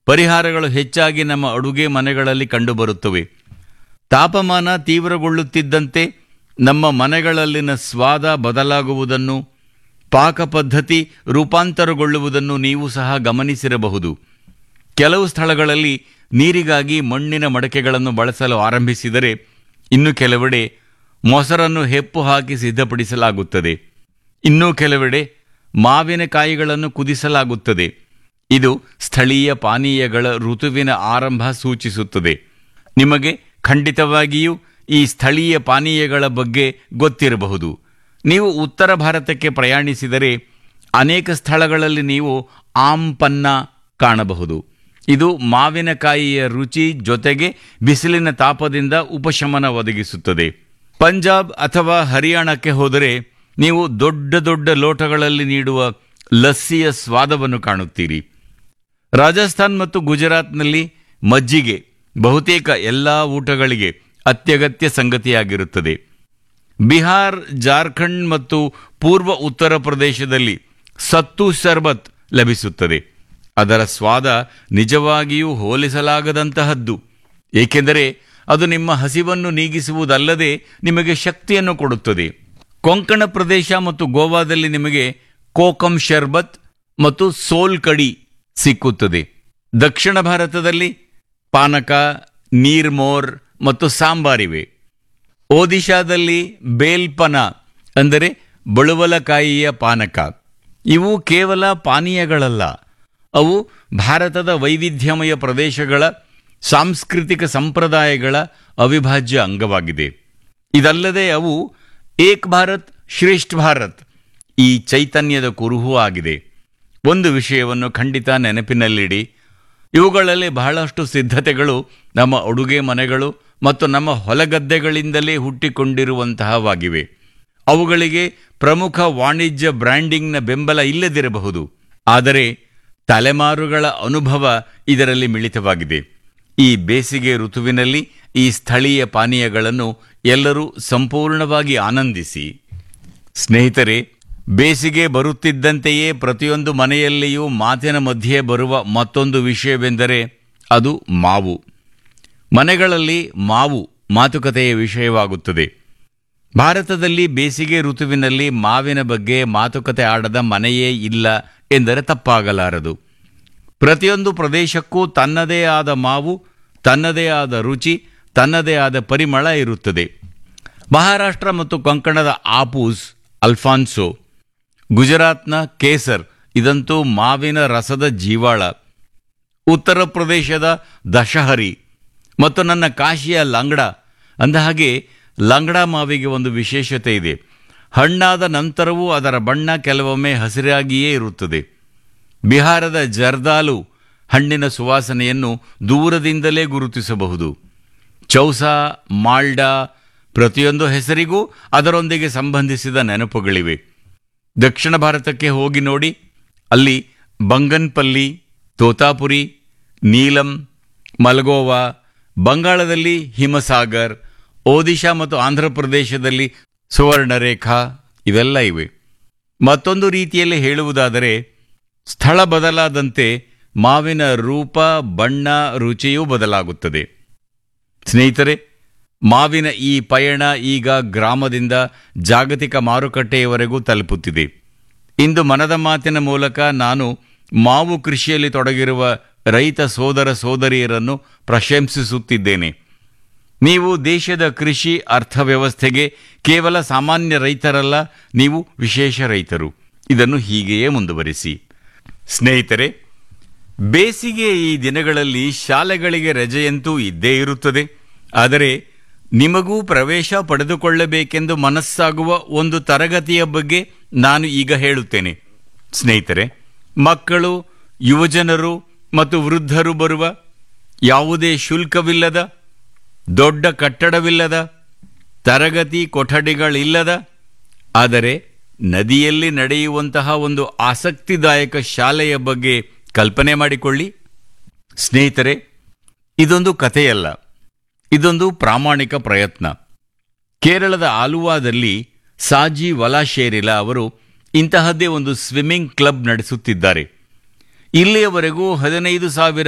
ಪರಿಹಾರಗಳು ಹೆಚ್ಚಾಗಿ ನಮ್ಮ ಅಡುಗೆ ಮನೆಗಳಲ್ಲಿ ಕಂಡುಬರುತ್ತವೆ ತಾಪಮಾನ ತೀವ್ರಗೊಳ್ಳುತ್ತಿದ್ದಂತೆ ನಮ್ಮ ಮನೆಗಳಲ್ಲಿನ ಸ್ವಾದ ಬದಲಾಗುವುದನ್ನು ಪಾಕ ಪದ್ಧತಿ ರೂಪಾಂತರಗೊಳ್ಳುವುದನ್ನು ನೀವು ಸಹ ಗಮನಿಸಿರಬಹುದು ಕೆಲವು ಸ್ಥಳಗಳಲ್ಲಿ ನೀರಿಗಾಗಿ ಮಣ್ಣಿನ ಮಡಕೆಗಳನ್ನು ಬಳಸಲು ಆರಂಭಿಸಿದರೆ ಇನ್ನು ಕೆಲವೆಡೆ ಮೊಸರನ್ನು ಹೆಪ್ಪು ಹಾಕಿ ಸಿದ್ಧಪಡಿಸಲಾಗುತ್ತದೆ ಇನ್ನೂ ಕೆಲವೆಡೆ ಮಾವಿನಕಾಯಿಗಳನ್ನು ಕುದಿಸಲಾಗುತ್ತದೆ ಇದು ಸ್ಥಳೀಯ ಪಾನೀಯಗಳ ಋತುವಿನ ಆರಂಭ ಸೂಚಿಸುತ್ತದೆ ನಿಮಗೆ ಖಂಡಿತವಾಗಿಯೂ ಈ ಸ್ಥಳೀಯ ಪಾನೀಯಗಳ ಬಗ್ಗೆ ಗೊತ್ತಿರಬಹುದು ನೀವು ಉತ್ತರ ಭಾರತಕ್ಕೆ ಪ್ರಯಾಣಿಸಿದರೆ ಅನೇಕ ಸ್ಥಳಗಳಲ್ಲಿ ನೀವು ಆಮ್ ಪನ್ನ ಕಾಣಬಹುದು ಇದು ಮಾವಿನಕಾಯಿಯ ರುಚಿ ಜೊತೆಗೆ ಬಿಸಿಲಿನ ತಾಪದಿಂದ ಉಪಶಮನ ಒದಗಿಸುತ್ತದೆ ಪಂಜಾಬ್ ಅಥವಾ ಹರಿಯಾಣಕ್ಕೆ ಹೋದರೆ ನೀವು ದೊಡ್ಡ ದೊಡ್ಡ ಲೋಟಗಳಲ್ಲಿ ನೀಡುವ ಲಸ್ಸಿಯ ಸ್ವಾದವನ್ನು ಕಾಣುತ್ತೀರಿ ರಾಜಸ್ಥಾನ್ ಮತ್ತು ಗುಜರಾತ್ನಲ್ಲಿ ಮಜ್ಜಿಗೆ ಬಹುತೇಕ ಎಲ್ಲ ಊಟಗಳಿಗೆ ಅತ್ಯಗತ್ಯ ಸಂಗತಿಯಾಗಿರುತ್ತದೆ ಬಿಹಾರ್ ಜಾರ್ಖಂಡ್ ಮತ್ತು ಪೂರ್ವ ಉತ್ತರ ಪ್ರದೇಶದಲ್ಲಿ ಸತ್ತು ಶರ್ಬತ್ ಲಭಿಸುತ್ತದೆ ಅದರ ಸ್ವಾದ ನಿಜವಾಗಿಯೂ ಹೋಲಿಸಲಾಗದಂತಹದ್ದು ಏಕೆಂದರೆ ಅದು ನಿಮ್ಮ ಹಸಿವನ್ನು ನೀಗಿಸುವುದಲ್ಲದೆ ನಿಮಗೆ ಶಕ್ತಿಯನ್ನು ಕೊಡುತ್ತದೆ ಕೊಂಕಣ ಪ್ರದೇಶ ಮತ್ತು ಗೋವಾದಲ್ಲಿ ನಿಮಗೆ ಕೋಕಂ ಶರ್ಬತ್ ಮತ್ತು ಸೋಲ್ ಕಡಿ ಸಿಕ್ಕುತ್ತದೆ ದಕ್ಷಿಣ ಭಾರತದಲ್ಲಿ ಪಾನಕ ನೀರ್ಮೋರ್ ಮತ್ತು ಸಾಂಬಾರಿವೆ ಒಡಿಶಾದಲ್ಲಿ ಬೇಲ್ಪನ ಅಂದರೆ ಬಳುವಲಕಾಯಿಯ ಪಾನಕ ಇವು ಕೇವಲ ಪಾನೀಯಗಳಲ್ಲ ಅವು ಭಾರತದ ವೈವಿಧ್ಯಮಯ ಪ್ರದೇಶಗಳ ಸಾಂಸ್ಕೃತಿಕ ಸಂಪ್ರದಾಯಗಳ ಅವಿಭಾಜ್ಯ ಅಂಗವಾಗಿದೆ ಇದಲ್ಲದೆ ಅವು ಏಕ್ ಭಾರತ್ ಶ್ರೇಷ್ಠ ಭಾರತ್ ಈ ಚೈತನ್ಯದ ಕುರುಹೂ ಆಗಿದೆ ಒಂದು ವಿಷಯವನ್ನು ಖಂಡಿತ ನೆನಪಿನಲ್ಲಿಡಿ ಇವುಗಳಲ್ಲಿ ಬಹಳಷ್ಟು ಸಿದ್ಧತೆಗಳು ನಮ್ಮ ಅಡುಗೆ ಮನೆಗಳು ಮತ್ತು ನಮ್ಮ ಹೊಲಗದ್ದೆಗಳಿಂದಲೇ ಹುಟ್ಟಿಕೊಂಡಿರುವಂತಹವಾಗಿವೆ ಅವುಗಳಿಗೆ ಪ್ರಮುಖ ವಾಣಿಜ್ಯ ಬ್ರ್ಯಾಂಡಿಂಗ್ನ ಬೆಂಬಲ ಇಲ್ಲದಿರಬಹುದು ಆದರೆ ತಲೆಮಾರುಗಳ ಅನುಭವ ಇದರಲ್ಲಿ ಮಿಳಿತವಾಗಿದೆ ಈ ಬೇಸಿಗೆ ಋತುವಿನಲ್ಲಿ ಈ ಸ್ಥಳೀಯ ಪಾನೀಯಗಳನ್ನು ಎಲ್ಲರೂ ಸಂಪೂರ್ಣವಾಗಿ ಆನಂದಿಸಿ ಸ್ನೇಹಿತರೆ ಬೇಸಿಗೆ ಬರುತ್ತಿದ್ದಂತೆಯೇ ಪ್ರತಿಯೊಂದು ಮನೆಯಲ್ಲಿಯೂ ಮಾತಿನ ಮಧ್ಯೆ ಬರುವ ಮತ್ತೊಂದು ವಿಷಯವೆಂದರೆ ಅದು ಮಾವು ಮನೆಗಳಲ್ಲಿ ಮಾವು ಮಾತುಕತೆಯ ವಿಷಯವಾಗುತ್ತದೆ ಭಾರತದಲ್ಲಿ ಬೇಸಿಗೆ ಋತುವಿನಲ್ಲಿ ಮಾವಿನ ಬಗ್ಗೆ ಮಾತುಕತೆ ಆಡದ ಮನೆಯೇ ಇಲ್ಲ ಎಂದರೆ ತಪ್ಪಾಗಲಾರದು ಪ್ರತಿಯೊಂದು ಪ್ರದೇಶಕ್ಕೂ ತನ್ನದೇ ಆದ ಮಾವು ತನ್ನದೇ ಆದ ರುಚಿ ತನ್ನದೇ ಆದ ಪರಿಮಳ ಇರುತ್ತದೆ ಮಹಾರಾಷ್ಟ್ರ ಮತ್ತು ಕೊಂಕಣದ ಆಪೂಸ್ ಅಲ್ಫಾನ್ಸೋ ಗುಜರಾತ್ನ ಕೇಸರ್ ಇದಂತೂ ಮಾವಿನ ರಸದ ಜೀವಾಳ ಉತ್ತರ ಪ್ರದೇಶದ ದಶಹರಿ ಮತ್ತು ನನ್ನ ಕಾಶಿಯ ಲಂಗಡ ಅಂದಹಾಗೆ ಲಂಗಡ ಮಾವಿಗೆ ಒಂದು ವಿಶೇಷತೆ ಇದೆ ಹಣ್ಣಾದ ನಂತರವೂ ಅದರ ಬಣ್ಣ ಕೆಲವೊಮ್ಮೆ ಹಸಿರಾಗಿಯೇ ಇರುತ್ತದೆ ಬಿಹಾರದ ಜರ್ದಾಲು ಹಣ್ಣಿನ ಸುವಾಸನೆಯನ್ನು ದೂರದಿಂದಲೇ ಗುರುತಿಸಬಹುದು ಚೌಸಾ ಮಾಲ್ಡಾ ಪ್ರತಿಯೊಂದು ಹೆಸರಿಗೂ ಅದರೊಂದಿಗೆ ಸಂಬಂಧಿಸಿದ ನೆನಪುಗಳಿವೆ ದಕ್ಷಿಣ ಭಾರತಕ್ಕೆ ಹೋಗಿ ನೋಡಿ ಅಲ್ಲಿ ಬಂಗನ್ಪಲ್ಲಿ ತೋತಾಪುರಿ ನೀಲಂ ಮಲ್ಗೋವಾ ಬಂಗಾಳದಲ್ಲಿ ಹಿಮಸಾಗರ್ ಒಡಿಶಾ ಮತ್ತು ಆಂಧ್ರ ಪ್ರದೇಶದಲ್ಲಿ ಸುವರ್ಣರೇಖಾ ಇವೆಲ್ಲ ಇವೆ ಮತ್ತೊಂದು ರೀತಿಯಲ್ಲಿ ಹೇಳುವುದಾದರೆ ಸ್ಥಳ ಬದಲಾದಂತೆ ಮಾವಿನ ರೂಪ ಬಣ್ಣ ರುಚಿಯೂ ಬದಲಾಗುತ್ತದೆ ಸ್ನೇಹಿತರೆ ಮಾವಿನ ಈ ಪಯಣ ಈಗ ಗ್ರಾಮದಿಂದ ಜಾಗತಿಕ ಮಾರುಕಟ್ಟೆಯವರೆಗೂ ತಲುಪುತ್ತಿದೆ ಇಂದು ಮನದ ಮಾತಿನ ಮೂಲಕ ನಾನು ಮಾವು ಕೃಷಿಯಲ್ಲಿ ತೊಡಗಿರುವ ರೈತ ಸೋದರ ಸೋದರಿಯರನ್ನು ಪ್ರಶಂಸಿಸುತ್ತಿದ್ದೇನೆ ನೀವು ದೇಶದ ಕೃಷಿ ಅರ್ಥವ್ಯವಸ್ಥೆಗೆ ಕೇವಲ ಸಾಮಾನ್ಯ ರೈತರಲ್ಲ ನೀವು ವಿಶೇಷ ರೈತರು ಇದನ್ನು ಹೀಗೆಯೇ ಮುಂದುವರಿಸಿ ಸ್ನೇಹಿತರೆ ಬೇಸಿಗೆ ಈ ದಿನಗಳಲ್ಲಿ ಶಾಲೆಗಳಿಗೆ ರಜೆಯಂತೂ ಇದ್ದೇ ಇರುತ್ತದೆ ಆದರೆ ನಿಮಗೂ ಪ್ರವೇಶ ಪಡೆದುಕೊಳ್ಳಬೇಕೆಂದು ಮನಸ್ಸಾಗುವ ಒಂದು ತರಗತಿಯ ಬಗ್ಗೆ ನಾನು ಈಗ ಹೇಳುತ್ತೇನೆ ಸ್ನೇಹಿತರೆ ಮಕ್ಕಳು ಯುವಜನರು ಮತ್ತು ವೃದ್ಧರು ಬರುವ ಯಾವುದೇ ಶುಲ್ಕವಿಲ್ಲದ ದೊಡ್ಡ ಕಟ್ಟಡವಿಲ್ಲದ ತರಗತಿ ಕೊಠಡಿಗಳಿಲ್ಲದ ಆದರೆ ನದಿಯಲ್ಲಿ ನಡೆಯುವಂತಹ ಒಂದು ಆಸಕ್ತಿದಾಯಕ ಶಾಲೆಯ ಬಗ್ಗೆ ಕಲ್ಪನೆ ಮಾಡಿಕೊಳ್ಳಿ ಸ್ನೇಹಿತರೆ ಇದೊಂದು ಕಥೆಯಲ್ಲ ಇದೊಂದು ಪ್ರಾಮಾಣಿಕ ಪ್ರಯತ್ನ ಕೇರಳದ ಆಲುವಾದಲ್ಲಿ ಸಾಜಿ ವಲಾಶೇರಿಲಾ ಅವರು ಇಂತಹದ್ದೇ ಒಂದು ಸ್ವಿಮ್ಮಿಂಗ್ ಕ್ಲಬ್ ನಡೆಸುತ್ತಿದ್ದಾರೆ ಇಲ್ಲಿಯವರೆಗೂ ಹದಿನೈದು ಸಾವಿರ